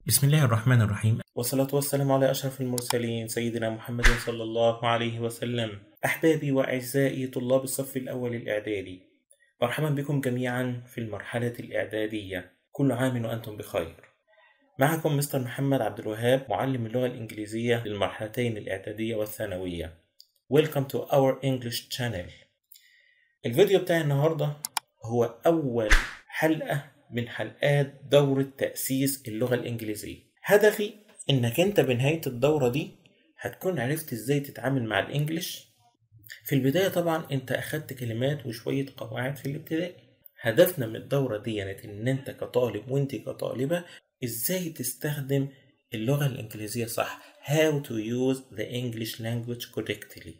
بسم الله الرحمن الرحيم والصلاة والسلام على أشرف المرسلين سيدنا محمد صلى الله عليه وسلم أحبابي وأعزائي طلاب الصف الأول الإعدادي مرحبا بكم جميعا في المرحلة الإعدادية كل عام وأنتم بخير معكم مستر محمد عبد الوهاب معلم اللغة الإنجليزية للمرحلتين الإعدادية والثانوية Welcome to our English channel الفيديو بتاعي النهاردة هو أول حلقة من حلقات دورة تأسيس اللغة الإنجليزية هدفي إنك أنت بنهاية الدورة دي هتكون عرفت إزاي تتعامل مع الإنجليش في البداية طبعا أنت أخدت كلمات وشوية قواعد في الابتدائي هدفنا من الدورة دي يعني إن أنت كطالب وأنت كطالبة إزاي تستخدم اللغة الإنجليزية صح How to use the English language correctly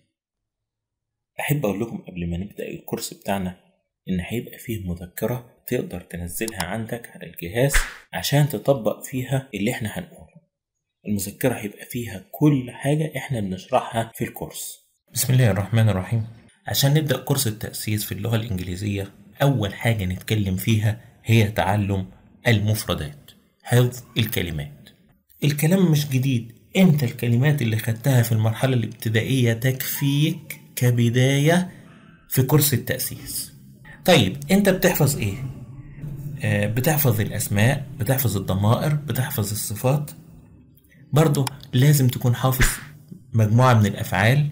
أحب أقول لكم قبل ما نبدأ الكورس بتاعنا إن هيبقى فيه مذكرة تقدر تنزلها عندك على الجهاز عشان تطبق فيها اللي احنا هنقوله المذكرة هيبقى فيها كل حاجة احنا بنشرحها في الكورس بسم الله الرحمن الرحيم عشان نبدأ كورس التأسيس في اللغة الإنجليزية أول حاجة نتكلم فيها هي تعلم المفردات حفظ الكلمات الكلام مش جديد انت الكلمات اللي خدتها في المرحلة الابتدائية تكفيك كبداية في كورس التأسيس طيب انت بتحفظ ايه آه بتحفظ الاسماء بتحفظ الضمائر بتحفظ الصفات برضو لازم تكون حافظ مجموعة من الافعال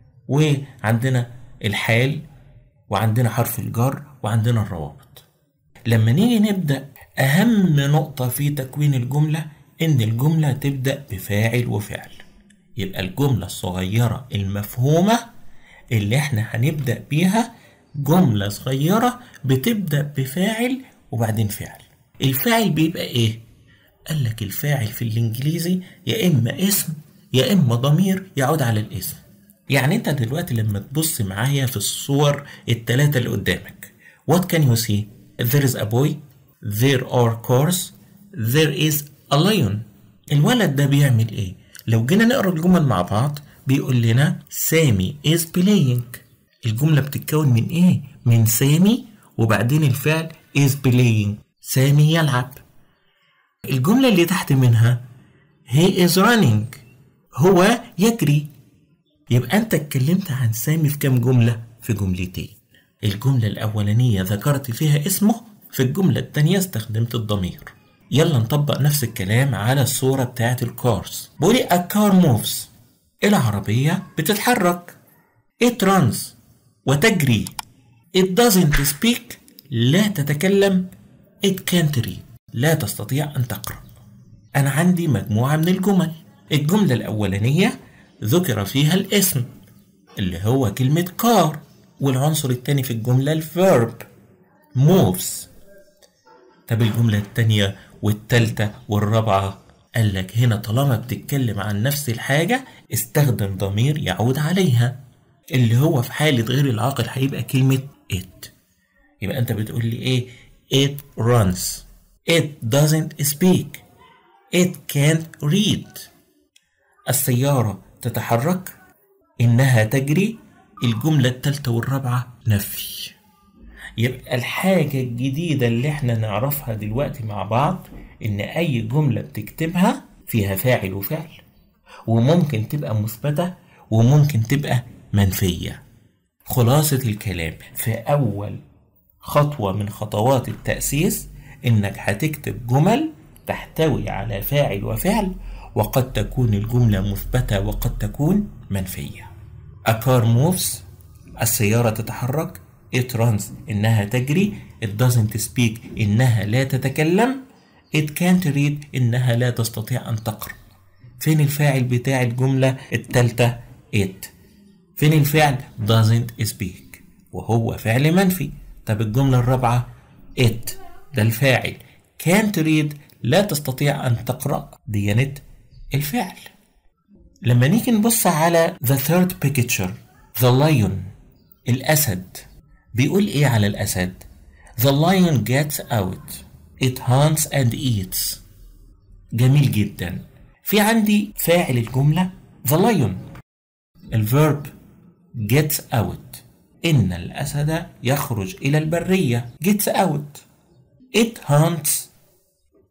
وعندنا الحال وعندنا حرف الجر وعندنا الروابط لما نيجي نبدأ أهم نقطة في تكوين الجملة إن الجملة تبدأ بفاعل وفعل يبقى الجملة الصغيرة المفهومة اللي احنا هنبدأ بيها جملة صغيرة بتبدأ بفاعل وبعدين فعل الفاعل بيبقى ايه؟ قال لك الفاعل في الانجليزي يا اما اسم يا اما ضمير يعود على الاسم يعني انت دلوقتي لما تبص معايا في الصور التلاتة اللي قدامك what can you see there is a boy there are cars there is a lion الولد ده بيعمل ايه لو جينا نقرا الجمل مع بعض بيقول لنا سامي is playing الجملة بتتكون من ايه من سامي وبعدين الفعل is playing سامي يلعب الجملة اللي تحت منها he is running هو يجري يبقى انت اتكلمت عن سامي في كام جملة في جملتين الجملة الأولانية ذكرت فيها اسمه في الجملة التانية استخدمت الضمير يلا نطبق نفس الكلام على الصورة بتاعت الكارز بقولي a car moves العربية بتتحرك it runs وتجري it doesn't speak لا تتكلم it can't read لا تستطيع أن تقرأ أنا عندي مجموعة من الجمل الجملة الأولانية ذكر فيها الاسم اللي هو كلمة car والعنصر التاني في الجملة الفيرب moves طب الجملة التانية والتالتة والرابعة قال لك هنا طالما بتتكلم عن نفس الحاجة استخدم ضمير يعود عليها اللي هو في حالة غير العاقل هيبقى كلمة it يبقى أنت بتقول لي إيه it runs it doesn't speak it can't read السيارة تتحرك إنها تجري الجملة التالتة والرابعة نفي يبقى الحاجة الجديدة اللي احنا نعرفها دلوقتي مع بعض إن أي جملة بتكتبها فيها فاعل وفعل وممكن تبقى مثبتة وممكن تبقى منفية خلاصة الكلام في أول خطوة من خطوات التأسيس إنك هتكتب جمل تحتوي على فاعل وفعل وقد تكون الجملة مثبتة وقد تكون منفية A car moves السيارة تتحرك It runs إنها تجري It doesn't speak إنها لا تتكلم It can't read إنها لا تستطيع أن تقرأ فين الفاعل بتاع الجملة التالتة it فين الفعل doesn't speak وهو فعل منفي طب الجملة الرابعة it ده الفاعل can't read لا تستطيع أن تقرأ ديانة الفعل لما نيجي نبص على the third picture the lion الأسد بيقول إيه على الأسد the lion gets out it hunts and eats جميل جدا في عندي فاعل الجملة the lion الفيرب gets out إن الأسد يخرج إلى البرية gets out it hunts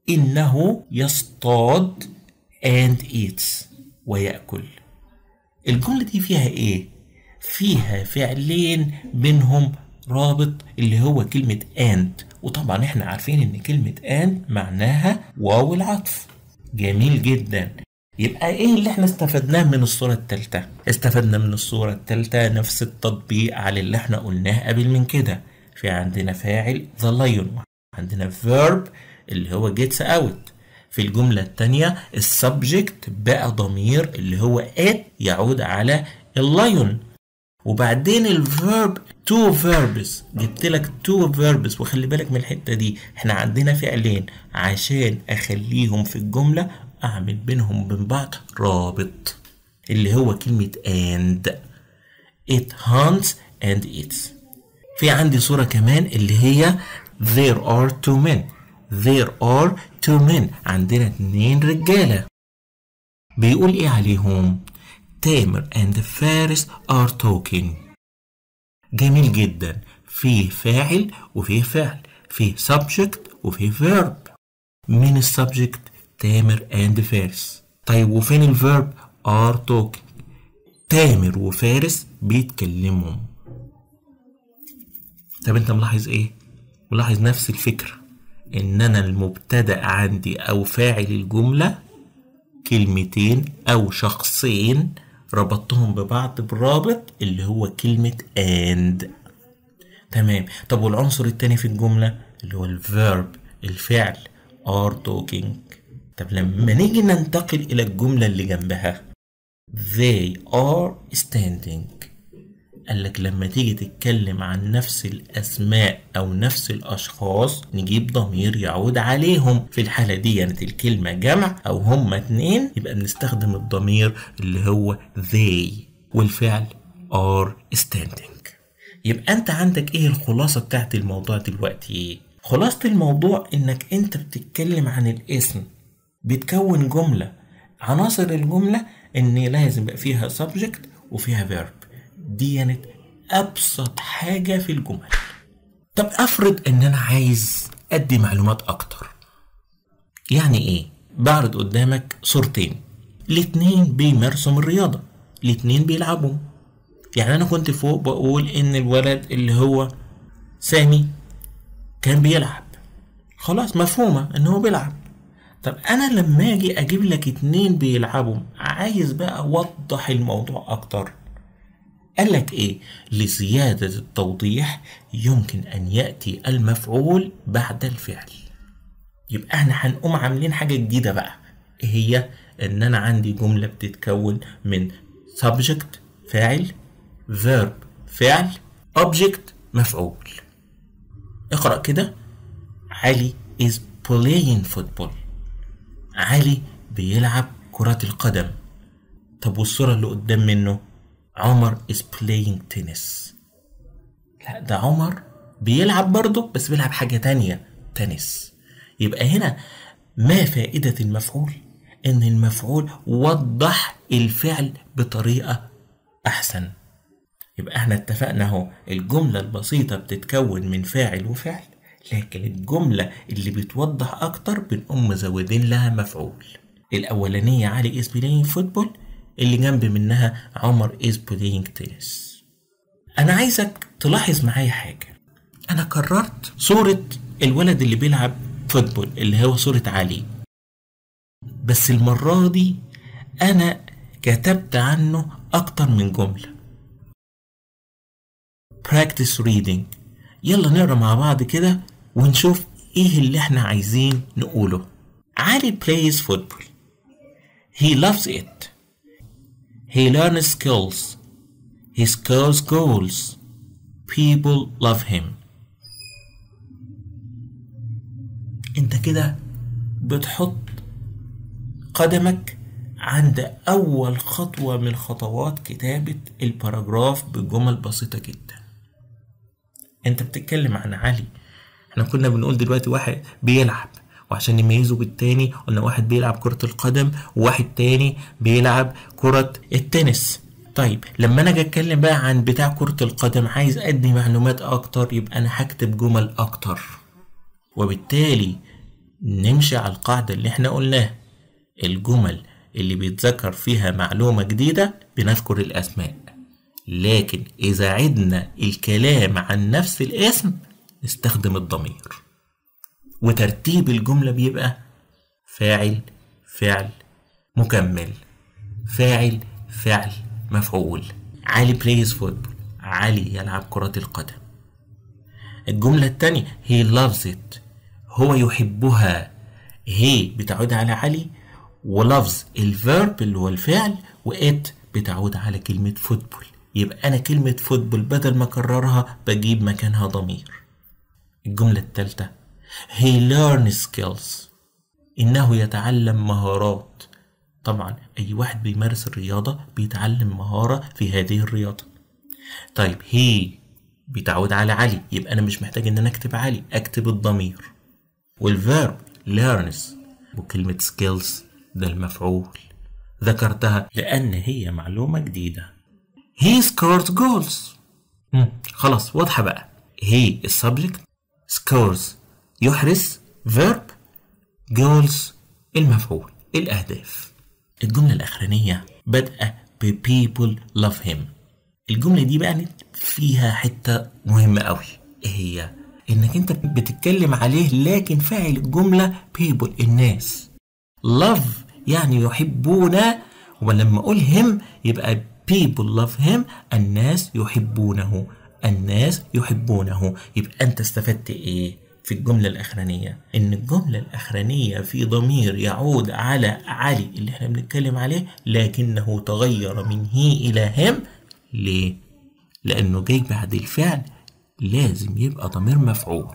إنه يصطاد and eats ويأكل الجملة دي فيها إيه؟ فيها فعلين بينهم رابط اللي هو كلمة and وطبعا احنا عارفين ان كلمة and معناها واو العطف جميل جدا يبقى ايه اللي احنا استفدناه من الصورة التالتة استفدنا من الصورة التالتة نفس التطبيق على اللي احنا قلناه قبل من كده في عندنا فاعل the lion عندنا verb اللي هو gets out في الجملة التانية السبجكت بقى ضمير اللي هو it يعود على اللايون وبعدين الفيرب تو فيربس جبت لك تو فيربس وخلي بالك من الحته دي احنا عندنا فعلين عشان اخليهم في الجمله اعمل بينهم وبين بعض رابط اللي هو كلمه and it hunts and eats في عندي صوره كمان اللي هي there are two men there are two men عندنا اتنين رجاله بيقول ايه عليهم تامر and فارس are talking جميل جدا فيه فاعل وفيه فعل فيه subject وفيه verb من السبجكت تامر and فارس طيب وفين الفيرب are talking تامر وفارس بيتكلموا طب انت ملاحظ ايه ملاحظ نفس الفكرة ان انا المبتدأ عندي او فاعل الجملة كلمتين او شخصين ربطتهم ببعض برابط اللي هو كلمة and تمام طب والعنصر التاني في الجملة اللي هو الفيرب الفعل are talking طب لما نيجي ننتقل إلى الجملة اللي جنبها they are standing قال لك لما تيجي تتكلم عن نفس الأسماء أو نفس الأشخاص نجيب ضمير يعود عليهم في الحالة دي كانت يعني الكلمة جمع أو هما اتنين يبقى بنستخدم الضمير اللي هو they والفعل are standing يبقى أنت عندك إيه الخلاصة بتاعت الموضوع دلوقتي خلاصة الموضوع إنك أنت بتتكلم عن الاسم بتكون جملة عناصر الجملة إن لازم يبقى فيها subject وفيها verb دي كانت ابسط حاجه في الجمل طب افرض ان انا عايز ادي معلومات اكتر يعني ايه بعرض قدامك صورتين الاتنين بيمارسوا الرياضه الاتنين بيلعبوا يعني انا كنت فوق بقول ان الولد اللي هو سامي كان بيلعب خلاص مفهومه ان هو بيلعب طب انا لما اجي اجيب لك اتنين بيلعبوا عايز بقى اوضح الموضوع اكتر قال لك ايه لزيادة التوضيح يمكن ان يأتي المفعول بعد الفعل يبقى احنا هنقوم عاملين حاجة جديدة بقى ايه هي ان انا عندي جملة بتتكون من subject فاعل verb فعل object مفعول اقرأ كده علي is playing football علي بيلعب كرة القدم طب والصورة اللي قدام منه عمر is playing tennis لا ده عمر بيلعب برضه بس بيلعب حاجة تانية تنس يبقى هنا ما فائدة المفعول ان المفعول وضح الفعل بطريقة احسن يبقى احنا اتفقنا اهو الجملة البسيطة بتتكون من فاعل وفعل لكن الجملة اللي بتوضح اكتر بنقوم مزودين لها مفعول الاولانية علي is playing football اللي جنب منها عمر is playing tennis انا عايزك تلاحظ معايا حاجة انا قررت صورة الولد اللي بيلعب فوتبول اللي هو صورة علي بس المرة دي انا كتبت عنه اكتر من جملة practice reading يلا نقرا مع بعض كده ونشوف ايه اللي احنا عايزين نقوله علي plays football he loves it He learns skills. He scores goals. People love him. انت كده بتحط قدمك عند اول خطوة من خطوات كتابة الباراجراف بجمل بسيطة جدا انت بتتكلم عن علي احنا كنا بنقول دلوقتي واحد بيلعب وعشان نميزه بالتاني قلنا واحد بيلعب كرة القدم وواحد تاني بيلعب كرة التنس طيب لما انا اجي اتكلم بقى عن بتاع كرة القدم عايز ادي معلومات اكتر يبقى انا هكتب جمل اكتر وبالتالي نمشي على القاعدة اللي احنا قلناها الجمل اللي بيتذكر فيها معلومة جديدة بنذكر الأسماء لكن إذا عدنا الكلام عن نفس الاسم نستخدم الضمير وترتيب الجملة بيبقى فاعل فعل مكمل فاعل فعل مفعول علي بلايز فوتبول علي يلعب كرة القدم الجملة التانية he loves it هو يحبها هي بتعود على علي ولفظ الفيرب اللي هو الفعل وات بتعود على كلمة فوتبول يبقى أنا كلمة فوتبول بدل ما أكررها بجيب مكانها ضمير الجملة التالتة he learns skills إنه يتعلم مهارات طبعا أي واحد بيمارس الرياضة بيتعلم مهارة في هذه الرياضة طيب هي بتعود على علي يبقى أنا مش محتاج إن أنا أكتب علي أكتب الضمير والفيرب learns وكلمة skills ده المفعول ذكرتها لأن هي معلومة جديدة he scores goals مم. خلاص واضحة بقى he السبجكت scores يحرز verb goals المفعول الأهداف الجملة الأخرانية بادئة ب people love him الجملة دي بقى فيها حتة مهمة قوي ايه هي انك انت بتتكلم عليه لكن فاعل الجملة people الناس love يعني يحبون ولما اقول him يبقى people love him الناس يحبونه الناس يحبونه يبقى انت استفدت ايه في الجملة الأخرانية إن الجملة الأخرانية في ضمير يعود على علي اللي احنا بنتكلم عليه لكنه تغير من هي إلى هم ليه؟ لأنه جاي بعد الفعل لازم يبقى ضمير مفعول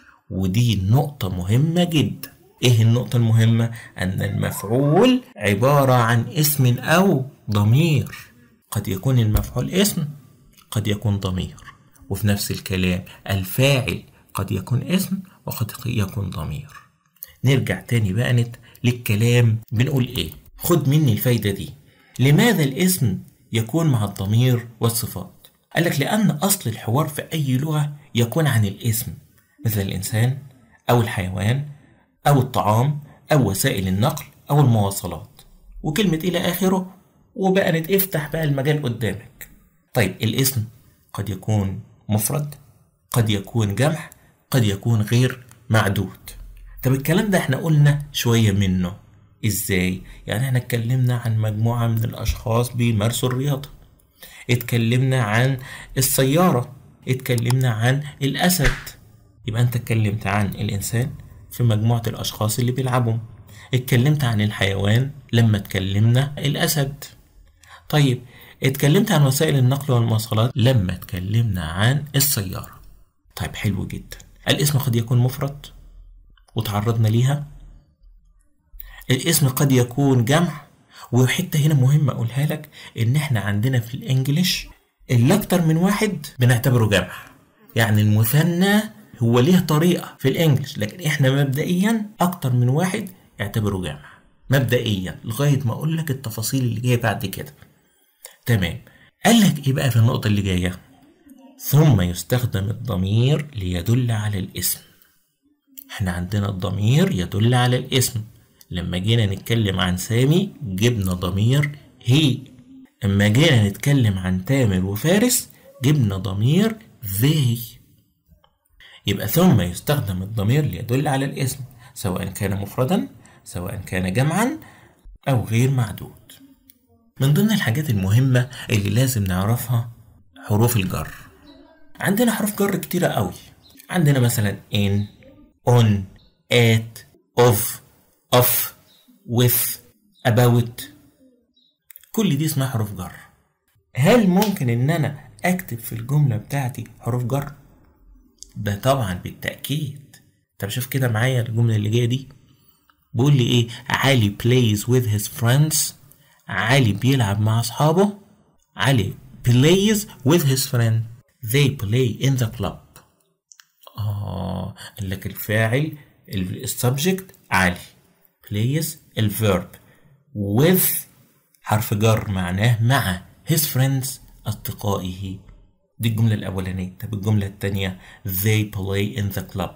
ودي نقطة مهمة جدا ايه النقطة المهمة؟ أن المفعول عبارة عن اسم أو ضمير قد يكون المفعول اسم قد يكون ضمير وفي نفس الكلام الفاعل قد يكون اسم وقد يكون ضمير نرجع تاني بقى نت للكلام بنقول ايه خد مني الفايدة دي لماذا الاسم يكون مع الضمير والصفات قال لك لأن أصل الحوار في أي لغة يكون عن الاسم مثل الإنسان أو الحيوان أو الطعام أو وسائل النقل أو المواصلات وكلمة إلى آخره وبقى نت افتح بقى المجال قدامك طيب الاسم قد يكون مفرد قد يكون جمع قد يكون غير معدود طب الكلام ده احنا قلنا شوية منه ازاي يعني احنا اتكلمنا عن مجموعة من الاشخاص بيمارسوا الرياضة اتكلمنا عن السيارة اتكلمنا عن الاسد يبقى انت اتكلمت عن الانسان في مجموعة الاشخاص اللي بيلعبوا اتكلمت عن الحيوان لما اتكلمنا الاسد طيب اتكلمت عن وسائل النقل والمواصلات لما اتكلمنا عن السيارة طيب حلو جدا الاسم قد يكون مفرد وتعرضنا ليها الاسم قد يكون جمع وحتة هنا مهمة أقولها لك إن إحنا عندنا في الإنجليش اللي أكتر من واحد بنعتبره جمع يعني المثنى هو ليه طريقة في الإنجليش لكن إحنا مبدئيا أكتر من واحد يعتبره جمع مبدئيا لغاية ما أقول لك التفاصيل اللي جاية بعد كده تمام قال لك إيه بقى في النقطة اللي جاية ثم يستخدم الضمير ليدل على الاسم احنا عندنا الضمير يدل على الاسم لما جينا نتكلم عن سامي جبنا ضمير هي اما جينا نتكلم عن تامر وفارس جبنا ضمير they يبقى ثم يستخدم الضمير ليدل على الاسم سواء كان مفردا سواء كان جمعا او غير معدود من ضمن الحاجات المهمة اللي لازم نعرفها حروف الجر عندنا حروف جر كتيرة قوي عندنا مثلا in on at of of with about كل دي اسمها حروف جر هل ممكن ان انا اكتب في الجملة بتاعتي حروف جر ده طبعا بالتأكيد طب شوف كده معايا الجملة اللي جاية دي بيقول لي ايه علي plays with his friends علي بيلعب مع اصحابه علي plays with his friend they play in the club اه قال لك الفاعل السبجكت علي plays الفيرب with حرف جر معناه مع his friends أصدقائه دي الجملة الأولانية طب الجملة التانية they play in the club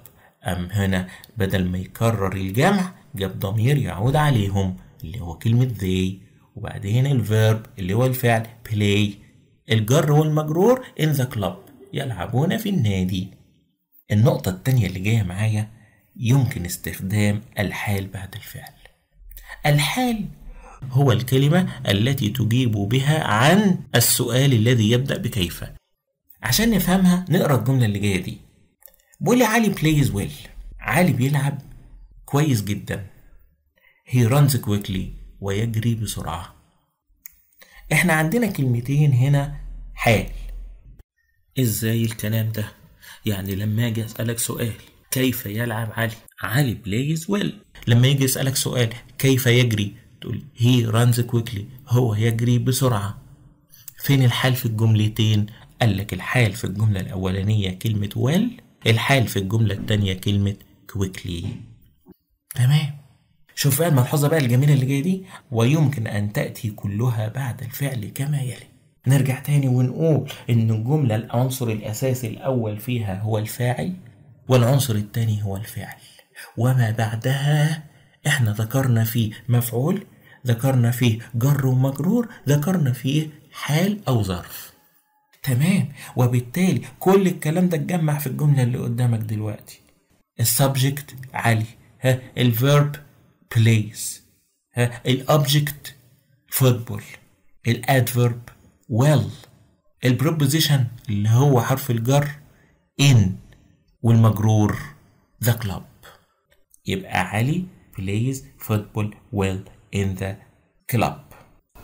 أم هنا بدل ما يكرر الجمع جاب ضمير يعود عليهم اللي هو كلمة they وبعدين الفيرب اللي هو الفعل play الجر والمجرور in the club يلعبون في النادي النقطة التانية اللي جاية معايا يمكن استخدام الحال بعد الفعل الحال هو الكلمة التي تجيب بها عن السؤال الذي يبدأ بكيف عشان نفهمها نقرا الجملة اللي جاية دي بيقول لي علي plays well علي بيلعب كويس جدا he runs quickly ويجري بسرعة احنا عندنا كلمتين هنا حال ازاي الكلام ده يعني لما اجي اسألك سؤال كيف يلعب علي علي plays well لما يجي يسألك سؤال كيف يجري تقول he runs quickly هو يجري بسرعة فين الحال في الجملتين قال لك الحال في الجملة الأولانية كلمة well الحال في الجملة التانية كلمة quickly تمام شوف بقى الملحوظة بقى الجميلة اللي جاية دي ويمكن أن تأتي كلها بعد الفعل كما يلي نرجع تاني ونقول إن الجملة العنصر الأساسي الأول فيها هو الفاعل والعنصر التاني هو الفعل وما بعدها احنا ذكرنا فيه مفعول ذكرنا فيه جر ومجرور ذكرنا فيه حال أو ظرف تمام وبالتالي كل الكلام ده اتجمع في الجملة اللي قدامك دلوقتي السبجكت علي ها الفيرب plays ها الأوبجكت فوتبول الادفيرب well البروبوزيشن اللي هو حرف الجر in والمجرور the club يبقى علي plays football well in the club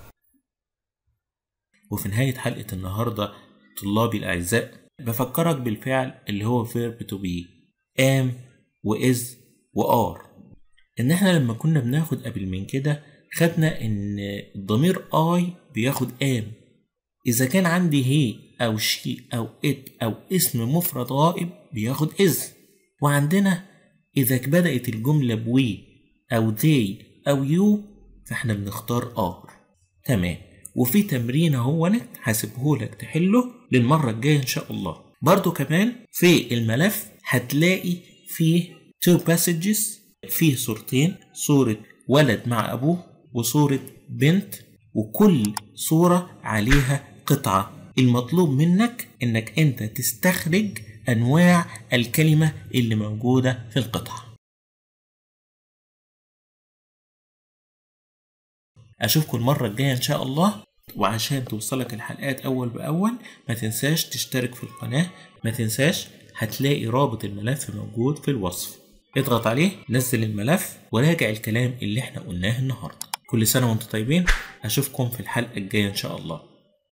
وفي نهاية حلقة النهاردة طلابي الأعزاء بفكرك بالفعل اللي هو verb to be am و is و are إن إحنا لما كنا بناخد قبل من كده خدنا إن الضمير I بياخد am إذا كان عندي هي أو شي أو it أو اسم مفرد غائب بياخد is وعندنا إذا بدأت الجملة بوي أو they أو you فإحنا بنختار are تمام وفي تمرين اهو هسيبهولك تحله للمرة الجاية إن شاء الله برضو كمان في الملف هتلاقي فيه two passages فيه صورتين صورة ولد مع أبوه وصورة بنت وكل صورة عليها قطعة المطلوب منك إنك أنت تستخرج أنواع الكلمة اللي موجودة في القطعة أشوفكم المرة الجاية إن شاء الله وعشان توصلك الحلقات أول بأول ما تنساش تشترك في القناة ما تنساش هتلاقي رابط الملف موجود في الوصف اضغط عليه نزل الملف وراجع الكلام اللي احنا قلناه النهاردة كل سنة وانتم طيبين أشوفكم في الحلقة الجاية إن شاء الله